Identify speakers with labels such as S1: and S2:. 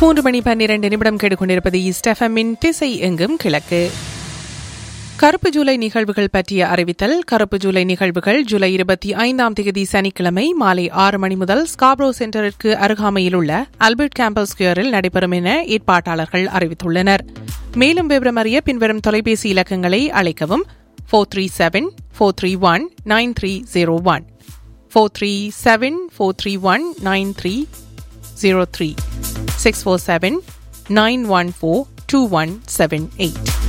S1: மூன்று மணி பன்னிரண்டு நிமிடம் கேட்டுக்கொண்டிருப்பது ஸ்டெஃபமின் திசை எங்கும் கிழக்கு கருப்பு ஜூலை நிகழ்வுகள் பற்றிய அறிவித்தல் கருப்பு ஜூலை நிகழ்வுகள் ஜூலை இருபத்தி ஐந்தாம் தேதி சனிக்கிழமை மாலை ஆறு மணி முதல் ஸ்காப்ரோ சென்டருக்கு அருகாமையில் உள்ள அல்பர்ட் கேம்பல் ஸ்கொயரில் நடைபெறும் என ஏற்பாட்டாளர்கள் அறிவித்துள்ளனர் மேலும் விவரம் அறிய பின்வரும் தொலைபேசி இலக்கங்களை அழைக்கவும் four three seven four three one nine three zero one four three seven four three one nine three zero three six four seven nine one four two one seven eight